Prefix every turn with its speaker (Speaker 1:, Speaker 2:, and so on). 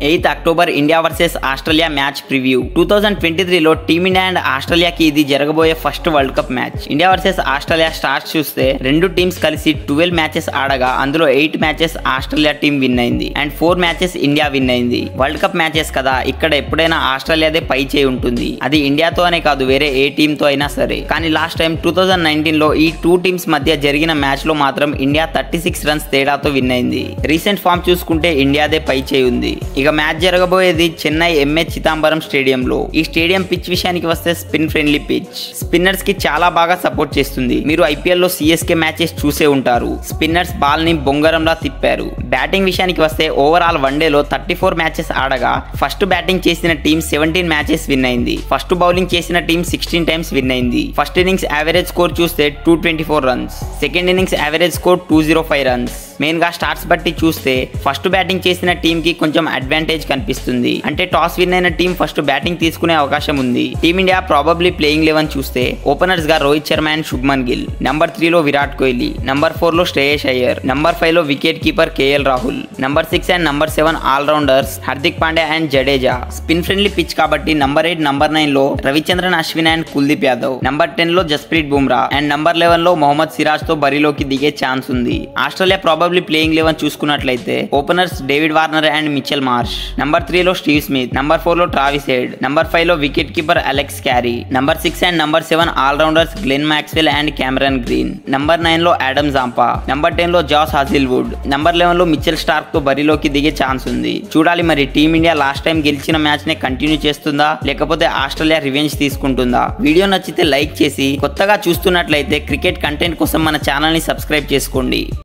Speaker 1: eighth October India versus Australia match preview two thousand twenty త్రీలో team India and ఆస్ట్రేలియాకి ఇది జరగబోయే first world cup match India versus Australia stats చూస్తే రెండు teams కలిసి ట్వెల్వ్ మ్యాచెస్ ఆడగా అందులో eight matches Australia team win అయింది and four matches India win అయింది వరల్డ్ కప్ మ్యాచెస్ కదా ఇక్కడ ఎప్పుడైనా ఆస్ట్రేలియాదే పై చేయి ఉంటుంది అది ఇండియాతో అనే కాదు వేరే ఏ టీమ్ తో అయినా సరే కానీ last time two thousand nineteen లో ఈ టూ టీమ్స్ మధ్య జరిగిన మ్యాచ్ లో మాత్రం ఇండియా థర్టీ సిక్స్ రన్స్ తేడాతో విన్ అయింది రీసెంట్ ఫామ్ చూసుకుంటే ఇండియాదే పై చేయి ఉంది ఇక మ్యాచ్ జరగబోయేది చెన్నై ఎంఏ చిదంబరం స్టేడియంలో ఈ స్టేడియం పిచ్ విషయానికి వస్తే స్పిన్ ఫ్రెండ్లీ పిచ్ స్పిన్నర్స్ కి చాలా బాగా సపోర్ట్ చేస్తుంది మీరు ఐపీఎల్ లో సిఎస్కే మ్యాచెస్ చూసే ఉంటారు స్పిన్నర్స్ బాల్ ని బొంగరంలా తిప్పారు బ్యాటింగ్ విషయానికి వస్తే ఓవరాల్ వన్డేలో థర్టీ ఫోర్ మ్యాచెస్ ఆడగా ఫస్ట్ బ్యాటింగ్ చేసిన టీం సెవెంటీన్ మ్యాచెస్ విన్ అయింది ఫస్ట్ బౌలింగ్ చేసిన టీం సిక్స్టీన్ టైమ్స్ విన్ అయింది ఫస్ట్ ఇన్నింగ్స్ యావరేజ్ స్కోర్ చూస్తే two twenty four runs second innings average score two zero five runs main గా stats బట్టి చూస్తే first batting చేసిన team కి కొంచెం అడ్వాంటేజ్ కనిపిస్తుంది అంటే టాస్ విన్ అయిన టీం ఫస్ట్ బ్యాటింగ్ తీసుకునే అవకాశం ఉంది టీమిండియా ప్రాబబ్లీ ప్లేయింగ్ లెవెన్ చూస్తే ఓపెనర్స్ గా రోహిత్ శర్మ అండ్ శుభ్మన్ గిల్ నంబర్ త్రీలో విరాట్ కోహ్లీ నంబర్ ఫోర్ లో శ్రేయస్ అయ్యర్ నంబర్ ఫైవ్ లో wicket keeper KL Rahul number six and number seven all rounders Hardik Pandya and Jadeja spin friendly pitch కాబట్టి నంబర్ ఎయిట్ నంబర్ నైన్ లో Ravichandran Ashwin and Kuldeep Yadav number ten లో Jasprit Bumrah and number eleven లో మొహమ్మద్ సిరాజ్ తో బరిలోకి దిగే ఛాన్స్ ఉంది ఆస్ట్రేలియా ప్రాబబ్లీ ప్లేయింగ్ లెవెన్ చూసుకున్నట్లయితే openers David Warner and Mitchell Marsh number three లో స్టీవ్ స్మిత్ నంబర్ ఫోర్ లో ట్రావిస్ హెడ్ నంబర్ ఫైవ్ లో wicket keeper Alex Carey number six and number seven all rounders Glenn Maxwell and Cameron Green number nine లో Adam Zampa number ten లో Josh Hazlewood number eleven లో Mitchell Starc తో బరిలోకి దిగే chance ఉంది చూడాలి మరి టీమిండియా లాస్ట్ టైం గెలిచిన మ్యాచ్ నే కంటిన్యూ చేస్తుందా లేకపోతే ఆస్ట్రేలియా రివెంజ్ తీసుకుంటుందా వీడియో నచ్చితే లైక్ చేసి కొత్తగా చూస్తున్నట్లయితే క్రికెట్ కంటెంట్ కోసం మన ఛానల్ ని సబ్స్క్రైబ్ చేసుకోండి